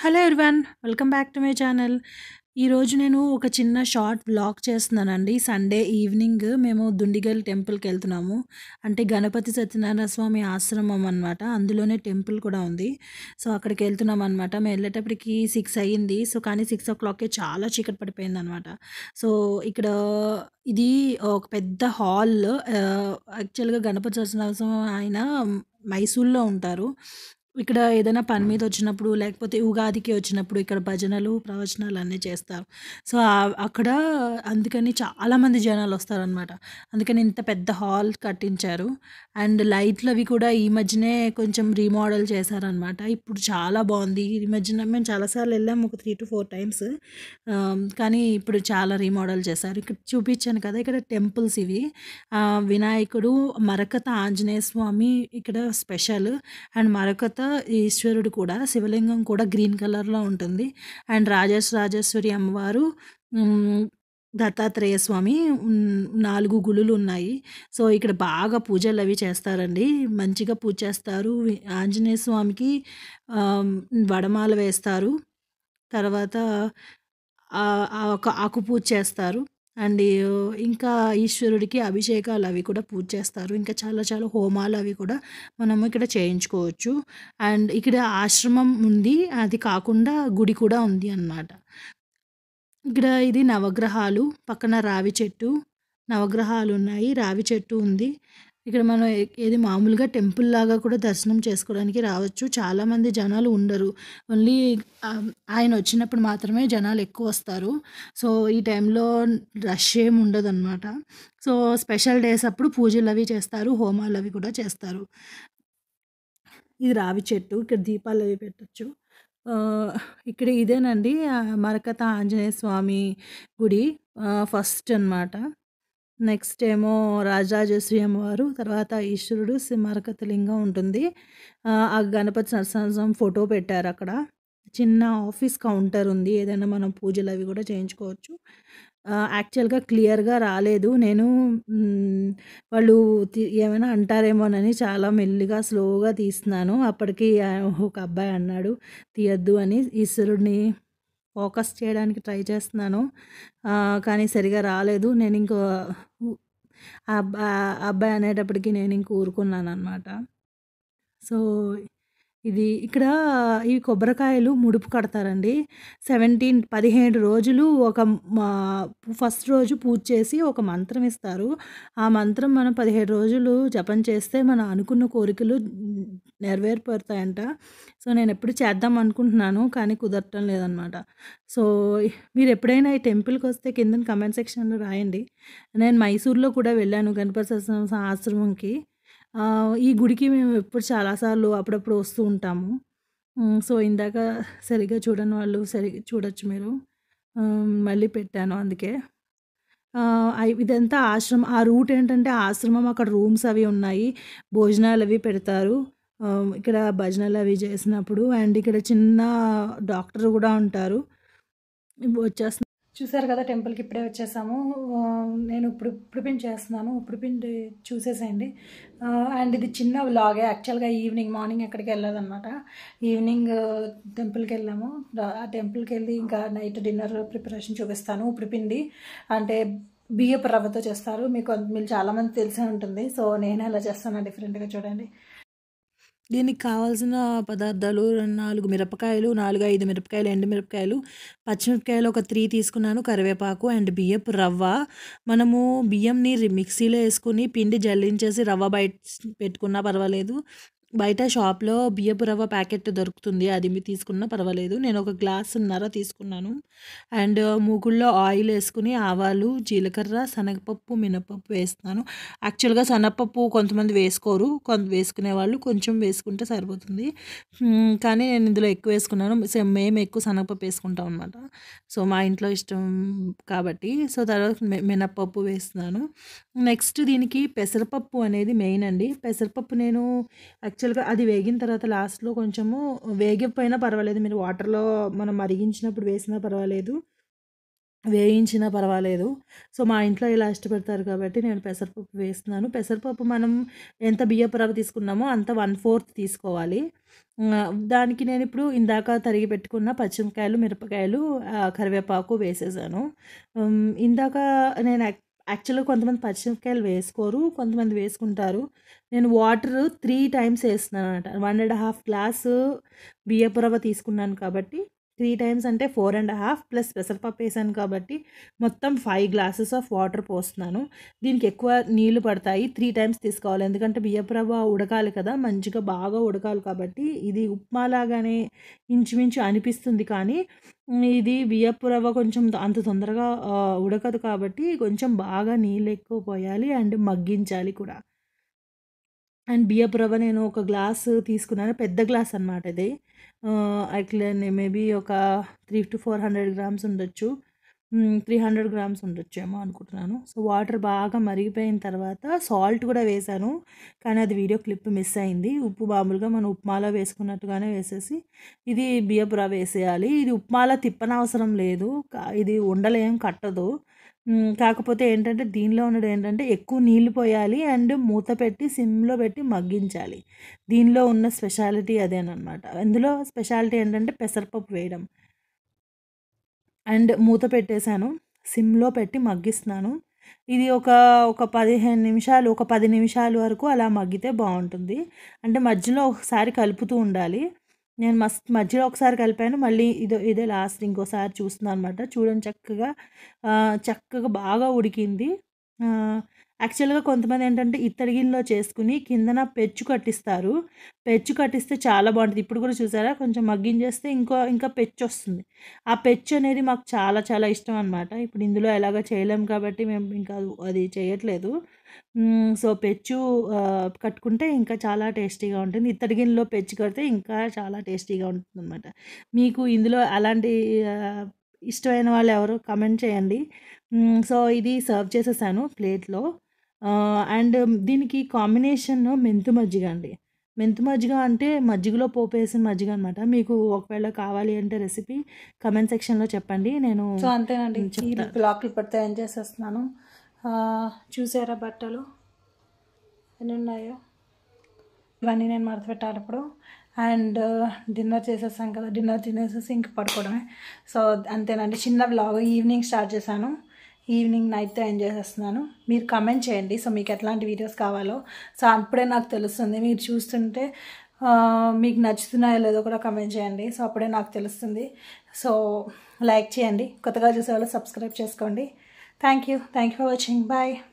Hello everyone welcome back to my channel ఈరోజు నేను ఒక చిన్న షార్ట్ వ్లాగ్ చేస్తున్నానండి సండే ఈవినింగ్ మేము దుండిగల్ టెంపుల్కి వెళ్తున్నాము అంటే గణపతి సత్యనారాయణ స్వామి ఆశ్రమం అనమాట అందులోనే టెంపుల్ కూడా ఉంది సో అక్కడికి వెళ్తున్నాం అనమాట మేము వెళ్ళేటప్పటికి సిక్స్ అయ్యింది సో కానీ సిక్స్ ఓ క్లాక్కే చాలా చీకటి పడిపోయింది అనమాట సో ఇక్కడ ఇది ఒక పెద్ద హాల్ యాక్చువల్గా గణపతి సత్యనారాయణ స్వామి ఆయన మైసూర్లో ఉంటారు ఇక్కడ ఏదైనా పని మీద వచ్చినప్పుడు లేకపోతే ఉగాదికి వచ్చినప్పుడు ఇక్కడ భజనలు ప్రవచనాలు అన్నీ చేస్తారు సో ఆ- అక్కడ అందుకని చాలామంది జనాలు వస్తారనమాట అందుకని ఇంత పెద్ద హాల్ కట్టించారు అండ్ లైట్లు అవి కూడా ఈ మధ్యనే కొంచెం రీమోడల్ చేశారనమాట ఇప్పుడు చాలా బాగుంది ఈ మధ్యన మేము చాలాసార్లు వెళ్ళాము ఒక త్రీ టు ఫోర్ టైమ్స్ కానీ ఇప్పుడు చాలా రీమోడల్ చేశారు ఇక్కడ చూపించాను కదా ఇక్కడ టెంపుల్స్ ఇవి ఆ, వినాయకుడు మరకత ఆంజనేయ స్వామి ఇక్కడ స్పెషల్ అండ్ మరకత ఈశ్వరుడు కూడా శివలింగం కూడా గ్రీన్ కలర్లో ఉంటుంది అండ్ రాజేశ్ రాజేశ్వరి అమ్మవారు ఉమ్, దత్తాత్రేయ స్వామి ఉమ్, నాలుగు గుళ్ళు ఉన్నాయి సో ఇక్కడ బాగా పూజలు అవి చేస్తారండి మంచిగా పూజ చేస్తారు వి- ఆంజనేయ స్వామికి ఆమ్, వడమాల వేస్తారు తర్వాత ఆ- ఆ ఒక ఆకు పూజ చేస్తారు అండ్ ఇంకా ఈశ్వరుడికి అభిషేకాలు అవి కూడా పూజ చేస్తారు ఇంకా చాలా చాలా హోమాలు అవి కూడా మనము ఇక్కడ చేయించుకోవచ్చు అండ్ ఇక్కడ ఆశ్రమం ఉంది అది కాకుండా గుడి కూడా ఉంది అన్నమాట ఇక్కడ ఇది నవగ్రహాలు పక్కన రావి చెట్టు నవగ్రహాలు ఉన్నాయి రావి చెట్టు ఉంది ఇక్కడ మనం ఏ- ఏది మామూలుగా టెంపుల్ లాగా కూడా దర్శనం చేసుకోవడానికి రావచ్చు చాలామంది జనాలు ఉండరు ఓన్లీ ఆయన వచ్చినప్పుడు మాత్రమే జనాలు ఎక్కువ వస్తారు సో ఈ టైంలో రష్ ఏమి ఉండదు అనమాట సో స్పెషల్ డేస్ అప్పుడు పూజలు అవి చేస్తారు హోమాలు అవి కూడా చేస్తారు ఇది రావి చెట్టు ఇక్కడ దీపాలు అవి పెట్టచ్చు ఇక్కడ ఇదేనండి ఆ, మరకత ఆంజనేయ స్వామి గుడి ఫస్ట్ అన్నమాట నెక్స్ట్ ఏమో రాజరాజేశ్వరి అమ్మవారు తర్వాత ఈశ్వరుడు సి- మరకత లింగం ఉంటుంది ఆ, ఆ గణపతి నరసింహం ఫోటో పెట్టారు అక్కడ చిన్న ఆఫీస్ కౌంటర్ ఉంది ఏదైనా మనం పూజలు అవి కూడా చేయించుకోవచ్చు ఆ, యాక్చువల్గా క్లియర్గా రాలేదు నేను మ్, వాళ్ళు తి- ఏమైనా అంటారేమోనని చాలా మెల్లిగా స్లోగా తీస్తున్నాను అప్పటికి ఆ, ఒక అబ్బాయి అన్నాడు తీయద్దు అని ఈశ్వరుడిని ఫోకస్ చేయడానికి ట్రై చేస్తున్నాను ఆ, కానీ సరిగా రాలేదు నేను ఇంకో ఆ అబ్బా ఆ అబ్బాయి అనేటప్పటికి నేను ఇంక ఊరుకున్నాను అనమాట సో ఇది ఇక్కడ ఈ కొబ్బరికాయలు ముడుపు కడతారండి సెవెంటీన్ పదిహేడు రోజులు ఒక మా- ఫస్ట్ రోజు పూజ చేసి ఒక మంత్రం ఇస్తారు ఆ మంత్రం మనం పదిహేడు రోజులు జపం చేస్తే మనం అనుకున్న కోరికలు నెరవేరిపోతాయంట సో నేను ఎప్పుడు చేద్దాం అనుకుంటున్నాను కానీ కుదరటం లేదనమాట సో మీరు ఎప్పుడైనా ఈ టెంపుల్కి వస్తే కింద కమెంట్ సెక్షన్లో రాయండి నేను మైసూర్లో కూడా వెళ్ళాను గణపతి సత్యనారాయణ ఆశ్రమంకి ఆ, ఈ గుడికి మేము ఎప్పుడు చాలాసార్లు అప్పుడప్పుడు వస్తూ ఉంటాము ఉమ్, సో ఇందాక సరిగ్గా చూడని వాళ్ళు సరిగ్గా చూడొచ్చు మీరు ఉమ్, మళ్ళీ పెట్టాను అందుకే ఆ, అయి- ఇదంతా ఆశ్రమం ఆ రూట్ ఏంటంటే ఆశ్రమం అక్కడ రూమ్స్ అవి ఉన్నాయి భోజనాలు అవి పెడతారు ఆ, ఇక్కడ భజనలు అవి చేసినప్పుడు అండ్ ఇక్కడ చిన్న డాక్టర్ కూడా ఉంటారు ఇప్పుడు వచ్చేస్తున్నా చూసారు కదా టెంపుల్కి ఇప్పుడే వచ్చేసాము ఆ, నేను ఇప్పుడు ఇప్పుడు పిండి చేస్తున్నాను ఇప్పుడు పిండి చూసేసేయండి ఆ, అండ్ ఇది చిన్న వ్లాగే యాక్చువల్గా ఈవినింగ్ మార్నింగ్ ఎక్కడికి వెళ్ళాలన్నమాట ఈవినింగ్ టెంపుల్కి వెళ్ళాము దా- ఆ టెంపుల్కి వెళ్ళి ఇంకా నైట్ డిన్నర్ ప్రిపరేషన్ చూపిస్తాను ఇప్పుడు పిండి అంటే బియ్యపు రవ్వతో చేస్తారు మీకు మీరు చాలామంది తెలిసే ఉంటుంది సో నేను ఎలా చేస్తాను డిఫరెంట్గా చూడండి దీనికి కావాల్సిన పదార్థాలు రెండు నాలుగు మిరపకాయలు నాలుగు ఐదు మిరపకాయలు ఎండు మిరపకాయలు పచ్చిమిరపకాయలు ఒక త్రీ తీసుకున్నాను కరివేపాకు అండ్ బియ్యపు రవ్వ మనము బియ్యంని రి- మిక్సీలో వేసుకుని పిండి జల్లించేసి రవ్వ బయట పెట్టుకున్నా పర్వాలేదు బయట షాప్లో బియ్యపు రవ్వ ప్యాకెట్ దొరుకుతుంది అది మీ తీసుకున్నా పర్వాలేదు నేను ఒక గ్లాసున్నర తీసుకున్నాను అండ్ మూగుల్లో ఆయిల్ వేసుకుని ఆవాలు జీలకర్ర శనగపప్పు మినపప్పు వేస్తున్నాను యాక్చువల్గా శనగపప్పు కొంతమంది వేసుకోరు కొంత వేసుకునే వాళ్ళు కొంచెం వేసుకుంటే సరిపోతుంది మ్మ్, కానీ నేను ఇందులో ఎక్కువ వేసుకున్నాను సేమ్ మేము ఎక్కువ శనగపప్పు వేసుకుంటాం అనమాట సో మా ఇంట్లో ఇష్టం కాబట్టి సో తర్వాత మె- మినప్పప్పు వేస్తున్నాను నెక్స్ట్ దీనికి పెసరపప్పు అనేది మెయిన్ అండి పెసరపప్పు నేను యాక్చువల్గా అది వేగిన తర్వాత లాస్ట్లో కొంచెము వేగిపోయినా పర్వాలేదు మీరు వాటర్లో మనం మరిగించినప్పుడు వేసినా పర్వాలేదు వేయించినా పర్వాలేదు సో మా ఇంట్లో ఇలా ఇష్టపడతారు కాబట్టి నేను పెసరపప్పు వేస్తున్నాను పెసరపప్పు మనం ఎంత బియ్యపు రవ్వ తీసుకున్నామో అంత వన్ ఫోర్త్ తీసుకోవాలి ఆ, దానికి నేను ఇప్పుడు ఇందాక తరిగి పెట్టుకున్న పచ్చిమిరపకాయలు మిరపకాయలు ఆ, కరివేపాకు వేసేసాను ఉమ్, ఇందాక నేను యాక్- యాక్చువల్గా కొంతమంది పచ్చిమిరపకాయలు వేసుకోరు కొంతమంది వేసుకుంటారు నేను వాటర్ త్రీ టైమ్స్ వేస్తున్నాను అనమాట వన్ అండ్ హాఫ్ గ్లాసు బియ్యపు రవ్వ తీసుకున్నాను కాబట్టి త్రీ టైమ్స్ అంటే ఫోర్ అండ్ హాఫ్ ప్లస్ పెసరపప్పు వేసాను కాబట్టి మొత్తం ఫైవ్ గ్లాసెస్ ఆఫ్ వాటర్ పోస్తున్నాను దీనికి ఎక్కువ నీళ్లు పడతాయి త్రీ టైమ్స్ తీసుకోవాలి ఎందుకంటే బియ్యపు రవ్వ ఉడకాలి కదా మంచిగా బాగా ఉడకాలి కాబట్టి ఇది ఉప్మా లాగానే ఇంచుమించు అనిపిస్తుంది కానీ ఉమ్, ఇది బియ్యపు రవ్వ కొంచెం అంత తొందరగా ఆ, ఉడకదు కాబట్టి కొంచెం బాగా నీళ్ళు ఎక్కువ పోయాలి అండ్ మగ్గించాలి కూడా అండ్ బియ్యపు రవ్వ నేను ఒక గ్లాస్ తీసుకున్నాను పెద్ద గ్లాస్ అనమాట ఇది అట్లా మేబీ ఒక three two four hundred grams ఉండొచ్చు త్రీ హండ్రెడ్ గ్రామ్స్ ఉండొచ్చు ఏమో అనుకుంటున్నాను సో వాటర్ బాగా మరిగిపోయిన తర్వాత సాల్ట్ కూడా వేసాను కానీ అది వీడియో క్లిప్ మిస్ అయింది ఉప్పు మామూలుగా మనం ఉప్మాలో వేసుకున్నట్టుగానే వేసేసి ఇది బియ్యపు రవ్వ వేసేయాలి ఇది ఉప్మాలో తిప్పనవసరం లేదు కా- ఇది ఉండలేం కట్టదు మ్, కాకపోతే ఏంటంటే దీనిలో ఉన్నది ఏంటంటే ఎక్కువ నీళ్ళు పోయాలి అండ్ మూత పెట్టి సిమ్లో పెట్టి మగ్గించాలి దీనిలో ఉన్న స్పెషాలిటీ అదేనమాట అందులో స్పెషాలిటీ ఏంటంటే పెసరపప్పు వేయడం అండ్ మూత పెట్టేశాను సిమ్లో పెట్టి మగ్గిస్తున్నాను ఇది ఒక ఒక పదిహేను నిమిషాలు ఒక పది నిమిషాల వరకు అలా మగ్గితే బాగుంటుంది అంటే మధ్యలో ఒకసారి కలుపుతూ ఉండాలి నేను మస్త్ మధ్యలో ఒకసారి కలిపాను మళ్ళీ ఇదో ఇదే లాస్ట్ ఇంకోసారి చూస్తున్నాను అనమాట చూడండి చక్కగా ఆ, చక్కగా బాగా ఉడికింది ఆ, యాక్చువల్గా కొంతమంది ఏంటంటే ఇత్తడి గిన్నెలో చేసుకుని కిందన పెచ్చు కట్టిస్తారు పెచ్చు కట్టిస్తే చాలా బాగుంటుంది ఇప్పుడు కూడా చూసారా కొంచెం మగ్గించేస్తే ఇంకో ఇంకా పెచ్చు వస్తుంది ఆ పెచ్చు అనేది మాకు చాలా చాలా ఇష్టం అనమాట ఇప్పుడు ఇందులో ఎలాగ చేయలేం కాబట్టి మేము ఇంకా అది- అది చేయట్లేదు మ్మ్, సో పెచ్చు ఆ, కట్టుకుంటే ఇంకా చాలా టేస్టీగా ఉంటుంది ఇత్తడి గిన్నెలో పెచ్చు కడితే ఇంకా చాలా టేస్టీగా ఉంటుంది అనమాట మీకు ఇందులో అలాంటి ఆ, ఇష్టమైన వాళ్ళు ఎవరు కమెంట్ చేయండి మ్మ్, సో ఇది సర్వ్ చేసేసాను ప్లేట్లో అండ్ దీనికి కాంబినేషన్ మెంతు మజ్జిగ అండి మెంతు మజ్జిగ అంటే మజ్జిగలో పోపు వేసిన మజ్జిగ అనమాట మీకు ఒకవేళ కావాలి అంటే రెసిపీ కమెంట్ సెక్షన్లో చెప్పండి నేను సో అంతేనండి ఈ చెప్తా. బ్లాక్ ఇప్పటితో ఏం చేసేస్తున్నాను ఆ, చూసారా బట్టలు ఎన్ని ఉన్నాయో ఇవన్నీ నేను మడత పెట్టాలి ఇప్పుడు అండ్ డిన్నర్ చేసేసాం కదా డిన్నర్ తినేసేసి ఇంక పడుకోవడమే సో అంతేనండి చిన్న బ్లాగ్ ఈవినింగ్ స్టార్ట్ చేశాను ఈవినింగ్ నైట్తో ఎంజాయ్ చేస్తున్నాను మీరు కమెంట్ చేయండి సో మీకు ఎట్లాంటి వీడియోస్ కావాలో సో అప్పుడే నాకు తెలుస్తుంది మీరు చూస్తుంటే ఆ, మీకు నచ్చుతున్నాయో లేదో కూడా కమెంట్ చేయండి సో అప్పుడే నాకు తెలుస్తుంది సో లైక్ చేయండి కొత్తగా చూసే వాళ్ళు సబ్స్క్రైబ్ చేసుకోండి thank you thank you for watching bye